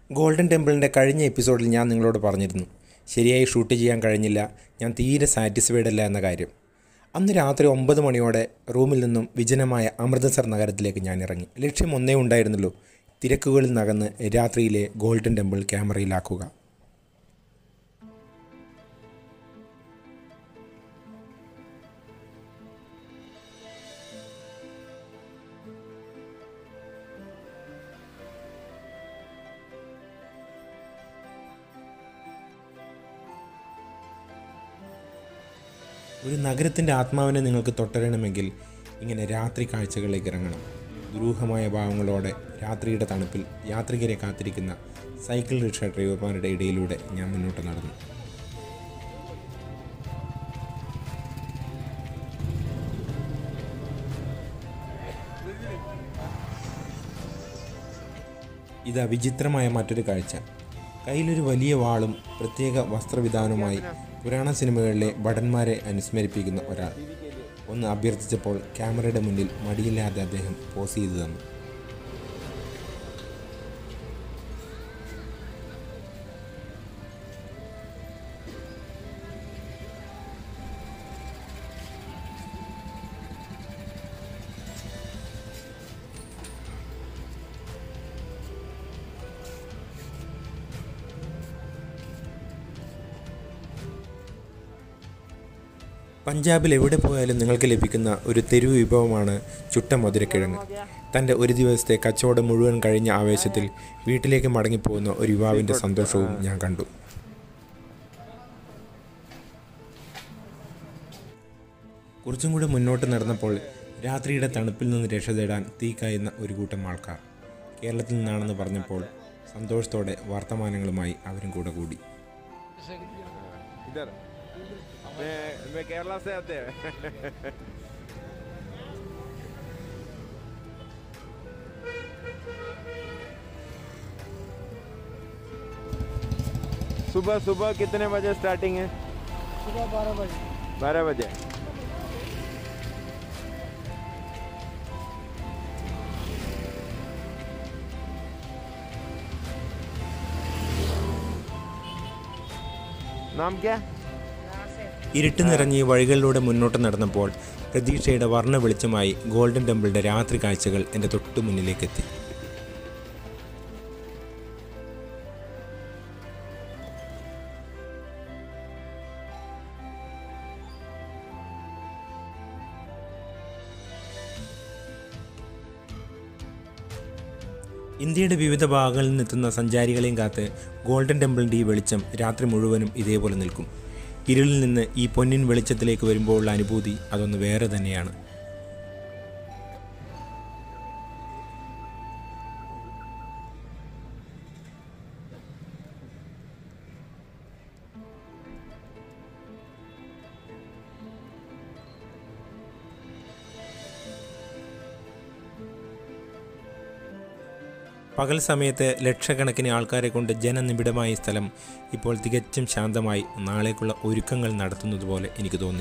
golden ടെമ്പിളിൻ്റെ കഴിഞ്ഞ എപ്പിസോഡിൽ ഞാൻ നിങ്ങളോട് പറഞ്ഞിരുന്നു ശരിയായി ഷൂട്ട് ചെയ്യാൻ കഴിഞ്ഞില്ല ഞാൻ തീരെ സാറ്റിസ്ഫൈഡ് അല്ല എന്ന കാര്യം അന്ന് രാത്രി ഒമ്പത് മണിയോടെ റൂമിൽ നിന്നും വിജനമായ അമൃതസർ നഗരത്തിലേക്ക് ഞാൻ ഇറങ്ങി ലക്ഷ്യം ഒന്നേ ഉണ്ടായിരുന്നുള്ളൂ തിരക്കുകളിൽ നകന്ന് രാത്രിയിലെ ഗോൾഡൻ ടെമ്പിൾ ക്യാമറയിലാക്കുക ഒരു നഗരത്തിൻ്റെ ആത്മാവിനെ നിങ്ങൾക്ക് തൊട്ടറിയണമെങ്കിൽ ഇങ്ങനെ രാത്രി കാഴ്ചകളിലേക്ക് ഇറങ്ങണം ദുരൂഹമായ ഭാവങ്ങളോടെ രാത്രിയുടെ തണുപ്പിൽ യാത്രികരെ കാത്തിരിക്കുന്ന സൈക്കിൾ റിക്ഷ ഡ്രൈവർമാരുടെ ഇടയിലൂടെ ഞാൻ മുന്നോട്ട് നടന്നു ഇതാ വിചിത്രമായ മറ്റൊരു കാഴ്ച കയ്യിലൊരു വലിയ വാളും പ്രത്യേക വസ്ത്രവിധാനവുമായി പുരാണ സിനിമകളിലെ ഭടന്മാരെ അനുസ്മരിപ്പിക്കുന്ന ഒരാൾ ഒന്ന് അഭ്യർത്ഥിച്ചപ്പോൾ ക്യാമറയുടെ മുന്നിൽ മടിയില്ലാതെ അദ്ദേഹം പോസ് ചെയ്തു തന്നു പഞ്ചാബിൽ എവിടെ പോയാലും നിങ്ങൾക്ക് ലഭിക്കുന്ന ഒരു തെരുവ് വിഭവമാണ് ചുട്ട മധുരക്കിഴങ്ങ് തൻ്റെ ഒരു ദിവസത്തെ കച്ചവടം മുഴുവൻ കഴിഞ്ഞ ആവേശത്തിൽ വീട്ടിലേക്ക് മടങ്ങിപ്പോകുന്ന ഒരു യുവാവിൻ്റെ സന്തോഷവും ഞാൻ കണ്ടു കുറച്ചും കൂടെ മുന്നോട്ട് നടന്നപ്പോൾ രാത്രിയുടെ തണുപ്പിൽ നിന്ന് രക്ഷ തേടാൻ തീ കായുന്ന ഒരു കൂട്ടം ആൾക്കാർ കേരളത്തിൽ നിന്നാണെന്ന് പറഞ്ഞപ്പോൾ സന്തോഷത്തോടെ വർത്തമാനങ്ങളുമായി അവരും കൂടെ കൂടി इधर मैं मैं केरला से आते हैं सुबह सुबह कितने बजे स्टार्टिंग है सुबह बारह बजे बारह बजे नाम क्या ഇരുട്ട് നിറഞ്ഞ് ഈ വഴികളിലൂടെ മുന്നോട്ട് നടന്നപ്പോൾ പ്രതീക്ഷയുടെ വർണ്ണ വെളിച്ചമായി ഗോൾഡൻ ടെമ്പിളിൻ്റെ രാത്രി കാഴ്ചകൾ എൻ്റെ തൊട്ടു മുന്നിലേക്കെത്തി ഇന്ത്യയുടെ വിവിധ ഭാഗങ്ങളിൽ നിന്നെത്തുന്ന സഞ്ചാരികളെയും കാത്ത് ഗോൾഡൻ ടെമ്പിളിൻ്റെ ഈ വെളിച്ചം രാത്രി മുഴുവനും ഇതേപോലെ നിൽക്കും ഇരുളിൽ നിന്ന് ഈ പൊന്നിൻ വെളിച്ചത്തിലേക്ക് വരുമ്പോഴുള്ള അനുഭൂതി അതൊന്ന് വേറെ തന്നെയാണ് പകൽ സമയത്ത് ലക്ഷക്കണക്കിന് ആൾക്കാരെ കൊണ്ട് ജനനിബിഡമായ ഈ സ്ഥലം ഇപ്പോൾ തികച്ചും ശാന്തമായി നാളേക്കുള്ള ഒരുക്കങ്ങൾ നടത്തുന്നത് പോലെ എനിക്ക് തോന്നി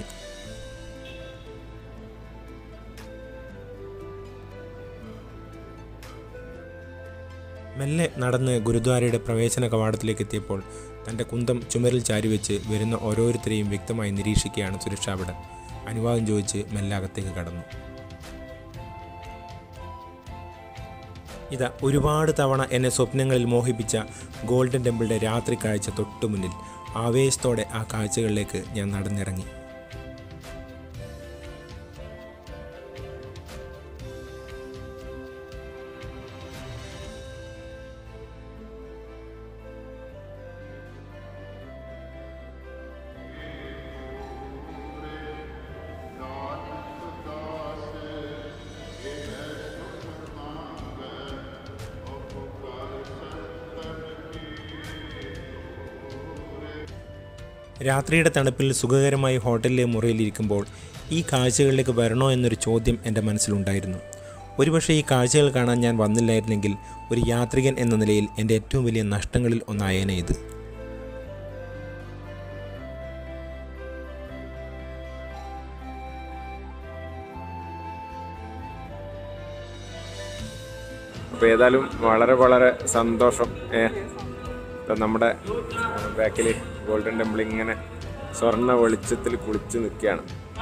മെല്ലെ നടന്ന് ഗുരുദ്വാരയുടെ പ്രവേശന കവാടത്തിലേക്ക് എത്തിയപ്പോൾ തൻ്റെ കുന്തം ചുമരിൽ ചാരിവെച്ച് വരുന്ന ഓരോരുത്തരെയും വ്യക്തമായി നിരീക്ഷിക്കുകയാണ് സുരക്ഷാഭടൻ അനുവാദം ചോദിച്ച് മെല്ലെ അകത്തേക്ക് കടന്നു ഇതാ ഒരുപാട് തവണ എന്നെ സ്വപ്നങ്ങളിൽ മോഹിപ്പിച്ച ഗോൾഡൻ ടെമ്പിളിൻ്റെ രാത്രി കാഴ്ച തൊട്ടു മുന്നിൽ ആവേശത്തോടെ ആ കാഴ്ചകളിലേക്ക് ഞാൻ നടന്നിറങ്ങി രാത്രിയുടെ തണുപ്പിൽ സുഖകരമായി ഹോട്ടലിലെ മുറിയിലിരിക്കുമ്പോൾ ഈ കാഴ്ചകളിലേക്ക് വരണോ എന്നൊരു ചോദ്യം എൻ്റെ മനസ്സിലുണ്ടായിരുന്നു ഒരുപക്ഷെ ഈ കാഴ്ചകൾ കാണാൻ ഞാൻ വന്നില്ലായിരുന്നെങ്കിൽ ഒരു യാത്രികൻ എന്ന നിലയിൽ എൻ്റെ ഏറ്റവും വലിയ നഷ്ടങ്ങളിൽ ഒന്നായേനെ ഇത് അപ്പോൾ അപ്പോൾ ഏതായാലും വളരെ വളരെ സന്തോഷം ഏ ഇപ്പം നമ്മുടെ ബാക്കിൽ ഗോൾഡൻ ടെമ്പിൾ ഇങ്ങനെ സ്വർണ്ണ വെളിച്ചത്തിൽ കുളിച്ച് നിൽക്കുകയാണ്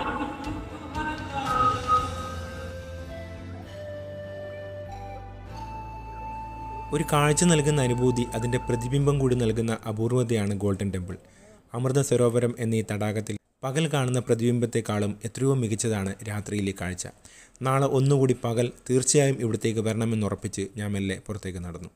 ഒരു കാഴ്ച നൽകുന്ന അനുഭൂതി അതിൻ്റെ പ്രതിബിംബം കൂടി നൽകുന്ന അപൂർവതയാണ് ഗോൾഡൻ ടെമ്പിൾ അമൃത സരോവരം എന്നീ തടാകത്തിൽ പകൽ കാണുന്ന പ്രതിബിംബത്തെക്കാളും എത്രയോ മികച്ചതാണ് രാത്രിയിലെ കാഴ്ച നാളെ ഒന്നുകൂടി പകൽ തീർച്ചയായും ഇവിടത്തേക്ക് വരണമെന്നുറപ്പിച്ച് ഞാൻ മെല്ലെ പുറത്തേക്ക് നടന്നു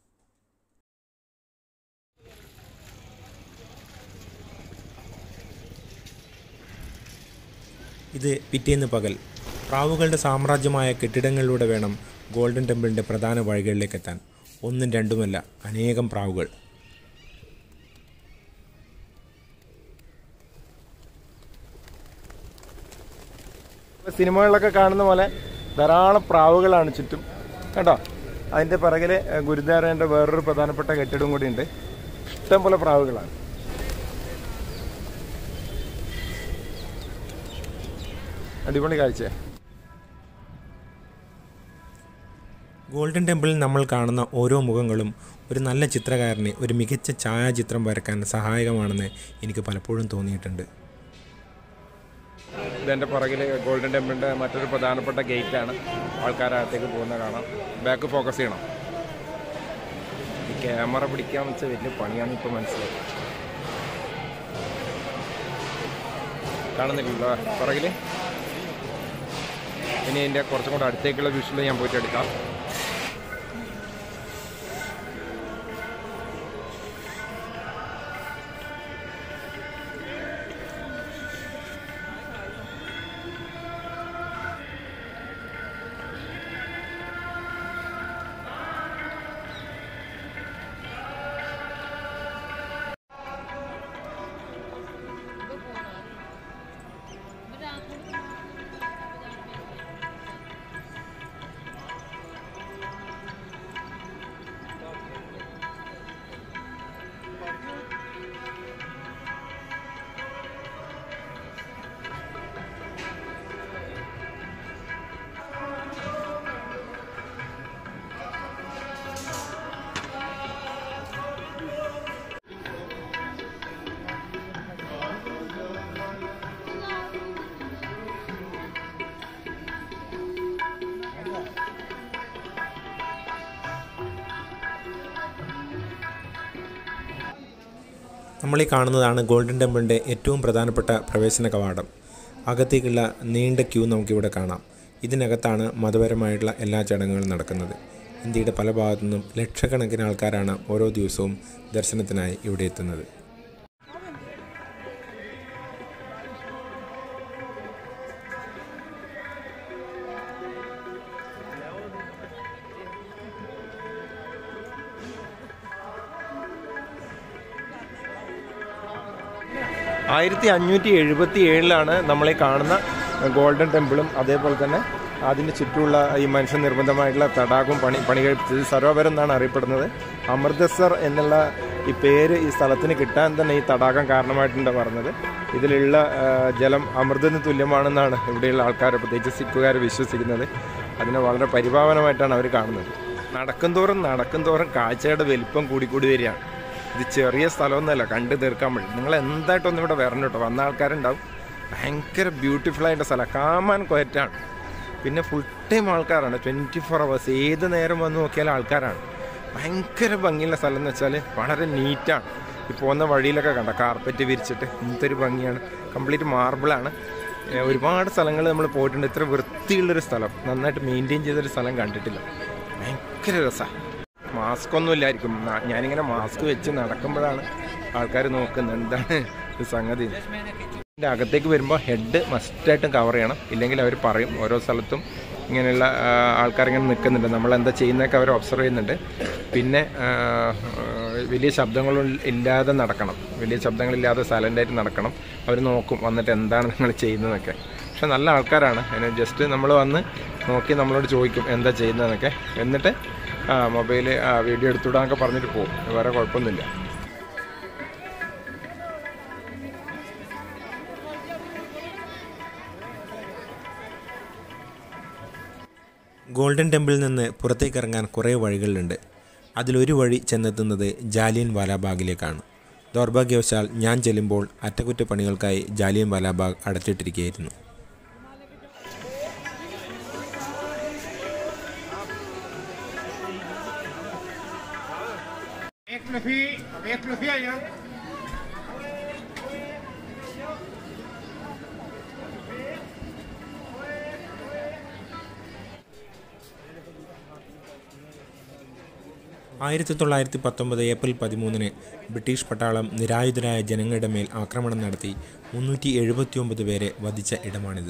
ഇത് പിറ്റേന്ന് പകൽ പ്രാവുകളുടെ സാമ്രാജ്യമായ കെട്ടിടങ്ങളിലൂടെ വേണം ഗോൾഡൻ ടെമ്പിളിൻ്റെ പ്രധാന വഴികളിലേക്ക് എത്താൻ ഒന്നും രണ്ടുമല്ല അനേകം പ്രാവുകൾ സിനിമകളിലൊക്കെ കാണുന്ന പോലെ ധാരാളം പ്രാവുകളാണ് ചുറ്റും കേട്ടോ അതിൻ്റെ പിറകിൽ ഗുരുദ്വാരേൻ്റെ വേറൊരു പ്രധാനപ്പെട്ട കെട്ടിടം കൂടി ഉണ്ട് ഇഷ്ടം പോലെ പ്രാവുകളാണ് അടിപൊളി കാഴ്ച ഗോൾഡൻ ടെമ്പിളിൽ നമ്മൾ കാണുന്ന ഓരോ മുഖങ്ങളും ഒരു നല്ല ചിത്രകാരനെ ഒരു മികച്ച ഛായാചിത്രം വരക്കാൻ സഹായകമാണെന്ന് എനിക്ക് പലപ്പോഴും തോന്നിയിട്ടുണ്ട് ഇതെൻ്റെ പുറകിൽ ഗോൾഡൻ ടെമ്പിളിൻ്റെ മറ്റൊരു പ്രധാനപ്പെട്ട ഗേറ്റാണ് ആൾക്കാരകത്തേക്ക് പോകുന്ന കാണാം ബാക്ക് ഫോക്കസ് ചെയ്യണം ഈ ക്യാമറ പിടിക്കാന്ന് വെച്ചാൽ വലിയ പണിയാണ് ഇപ്പോൾ മനസ്സിലായി കാണുന്നില്ലല്ലോ പുറകിൽ ഇനി ഇതിൻ്റെ കുറച്ചും കൂടെ അടുത്തേക്കുള്ള വിഷ്വൽ ഞാൻ പോയിട്ട് എടുക്കാം നമ്മൾ ഈ കാണുന്നതാണ് ഗോൾഡൻ ടെമ്പിളിൻ്റെ ഏറ്റവും പ്രധാനപ്പെട്ട പ്രവേശന കവാടം അകത്തേക്കുള്ള നീണ്ട ക്യൂ നമുക്കിവിടെ കാണാം ഇതിനകത്താണ് മതപരമായിട്ടുള്ള എല്ലാ ചടങ്ങുകളും നടക്കുന്നത് ഇന്ത്യയുടെ പല ഭാഗത്തു നിന്നും ലക്ഷക്കണക്കിന് ആൾക്കാരാണ് ഓരോ ദിവസവും ദർശനത്തിനായി ഇവിടെ എത്തുന്നത് ആയിരത്തി അഞ്ഞൂറ്റി എഴുപത്തി ഏഴിലാണ് നമ്മളീ കാണുന്ന ഗോൾഡൻ ടെമ്പിളും അതേപോലെ തന്നെ അതിൻ്റെ ചുറ്റുമുള്ള ഈ മനുഷ്യ നിർബന്ധമായിട്ടുള്ള തടാകവും പണി പണി കഴിപ്പിച്ചത് സരോവരം എന്നാണ് അറിയപ്പെടുന്നത് അമൃതസർ എന്നുള്ള ഈ പേര് ഈ സ്ഥലത്തിന് കിട്ടാൻ തന്നെ ഈ തടാകം കാരണമായിട്ടുണ്ട് പറഞ്ഞത് ഇതിലുള്ള ആ, ജലം അമൃതത്തിന് തുല്യമാണെന്നാണ് ഇവിടെയുള്ള ആൾക്കാർ പ്രത്യേകിച്ച് സിഖുകാർ വിശ്വസിക്കുന്നത് അതിനെ വളരെ പരിപാവനമായിട്ടാണ് അവർ കാണുന്നത് നടക്കും തോറും നടക്കും തോറും കാഴ്ചയുടെ വലിപ്പം കൂടിക്കൂടി വരികയാണ് ഇത് ചെറിയ സ്ഥലമൊന്നുമല്ല കണ്ടു തീർക്കാൻ വേണ്ടി നിങ്ങൾ എന്തായിട്ടൊന്നും ഇവിടെ വരണം കേട്ടോ വന്ന ആൾക്കാരുണ്ടാവും ഭയങ്കര ബ്യൂട്ടിഫുൾ ആയിട്ട് സ്ഥലം കാമാൻ കൊയറ്റാണ് പിന്നെ ഫുൾ ടൈം ആൾക്കാരാണ് ട്വൻറ്റി ഫോർ അവേഴ്സ് ഏത് നേരം വന്ന് നോക്കിയാലും ആൾക്കാരാണ് ഭയങ്കര ഭംഗിയുള്ള സ്ഥലം എന്ന് വെച്ചാൽ വളരെ നീറ്റാണ് ഈ പോകുന്ന വഴിയിലൊക്കെ കണ്ട കാർപ്പറ്റ് വിരിച്ചിട്ട് എന്തൊരു ഭംഗിയാണ് കംപ്ലീറ്റ് മാർബിളാണ് ഏഹ് ഒരുപാട് സ്ഥലങ്ങൾ നമ്മൾ പോയിട്ടുണ്ട് ഇത്ര വൃത്തിയുള്ളൊരു സ്ഥലം നന്നായിട്ട് മെയിൻറ്റെയിൻ ചെയ്തൊരു സ്ഥലം കണ്ടിട്ടില്ല ഭയങ്കര രസമാണ് മാസ്ക് ഒന്നും ഇല്ലായിരിക്കും ന- ഞാനിങ്ങനെ മാസ്ക് വെച്ച് നടക്കുമ്പോഴാണ് ആൾക്കാർ നോക്കുന്നത് എന്താണ് ഇത് സംഗതി ഇതിൻ്റെ അകത്തേക്ക് വരുമ്പോൾ ഹെഡ് മസ്റ്റായിട്ടും കവർ ചെയ്യണം ഇല്ലെങ്കിൽ അവർ പറയും ഓരോ സ്ഥലത്തും ഇങ്ങനെയുള്ള ആ, ആൾക്കാരിങ്ങനെ നിൽക്കുന്നുണ്ട് നമ്മൾ എന്താ ചെയ്യുന്നതൊക്കെ അവർ ഒബ്സർവ് ചെയ്യുന്നുണ്ട് പിന്നെ ആ, ആ, വലിയ ശബ്ദങ്ങളും ഇല്ലാതെ നടക്കണം വലിയ ശബ്ദങ്ങളില്ലാതെ സൈലൻ്റായിട്ട് നടക്കണം അവർ നോക്കും വന്നിട്ട് എന്താണ് നിങ്ങൾ ചെയ്യുന്നതെന്നൊക്കെ പക്ഷെ നല്ല ആൾക്കാരാണ് അതിന് ജസ്റ്റ് നമ്മൾ വന്ന് നോക്കി നമ്മളോട് ചോദിക്കും എന്താ ചെയ്യുന്നതെന്നൊക്കെ എന്നിട്ട് ആ മൊബൈൽ ആ വീഡിയോ എടുത്തുവിടാന്നൊക്കെ പറഞ്ഞിട്ട് പോകും വേറെ കുഴപ്പമൊന്നുമില്ല ഗോൾഡൻ ടെമ്പിളിൽ നിന്ന് പുറത്തേക്ക് ഇറങ്ങാൻ കുറേ വഴികളുണ്ട് അതിലൊരു വഴി ചെന്നെത്തുന്നത് ജാലിയൻ വാലാബാഗിലേക്കാണ് ദൗർഭാഗ്യവശാൽ ഞാൻ ചെല്ലുമ്പോൾ അറ്റകുറ്റപ്പണികൾക്കായി ജാലിയൻ വാലാബാഗ് അടച്ചിട്ടിരിക്കുകയായിരുന്നു एक लफी एक लफी आया ആയിരത്തി തൊള്ളായിരത്തി പത്തൊമ്പത് ഏപ്രിൽ പതിമൂന്നിന് ബ്രിട്ടീഷ് പട്ടാളം നിരായുധരായ ജനങ്ങളുടെ മേൽ ആക്രമണം നടത്തി മുന്നൂറ്റി എഴുപത്തിയൊമ്പത് പേരെ വധിച്ച ഇടമാണിത്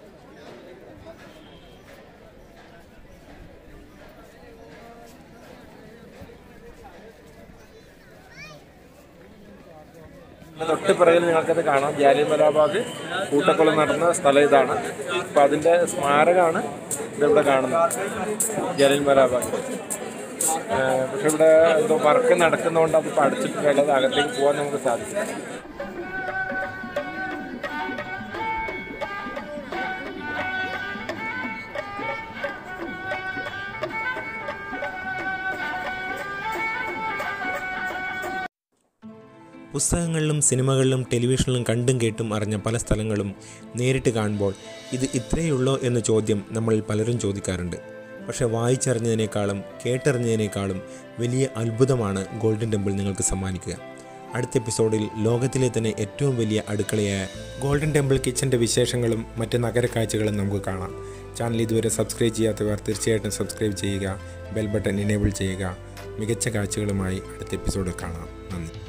തൊട്ട് പിറകിൽ നിങ്ങൾക്കത് കാണാം ജാലിയൻ വലാബാഗ് കൂട്ടക്കൊല നടന്ന സ്ഥലം ഇതാണ് അപ്പോൾ അതിൻ്റെ സ്മാരകമാണ് ഇതിവിടെ കാണുന്നത് ജാലിയൻ വലാബാഗ് പക്ഷെ ഇവിടെ എന്തോ വർക്ക് നടക്കുന്നതുകൊണ്ട് അത് പഠിച്ചിട്ടില്ല അത് അകത്തേക്ക് പോകാൻ നമുക്ക് സാധിക്കും പുസ്തകങ്ങളിലും സിനിമകളിലും ടെലിവിഷനിലും കണ്ടും കേട്ടും അറിഞ്ഞ പല സ്ഥലങ്ങളും നേരിട്ട് കാണുമ്പോൾ ഇത് ഇത്രയുള്ളോ എന്ന ചോദ്യം നമ്മളിൽ പലരും ചോദിക്കാറുണ്ട് പക്ഷേ വായിച്ചറിഞ്ഞതിനേക്കാളും കേട്ടറിഞ്ഞതിനേക്കാളും വലിയ അത്ഭുതമാണ് ഗോൾഡൻ ടെമ്പിൾ നിങ്ങൾക്ക് സമ്മാനിക്കുക അടുത്ത എപ്പിസോഡിൽ ലോകത്തിലെ തന്നെ ഏറ്റവും വലിയ അടുക്കളയായ ഗോൾഡൻ ടെമ്പിൾ കിച്ചൻ്റെ വിശേഷങ്ങളും മറ്റ് നഗരക്കാഴ്ചകളും നമുക്ക് കാണാം ചാനൽ ഇതുവരെ സബ്സ്ക്രൈബ് ചെയ്യാത്തവർ തീർച്ചയായിട്ടും സബ്സ്ക്രൈബ് ചെയ്യുക ബെൽ ബട്ടൺ എനേബിൾ ചെയ്യുക മികച്ച കാഴ്ചകളുമായി അടുത്ത എപ്പിസോഡിൽ കാണാം നന്ദി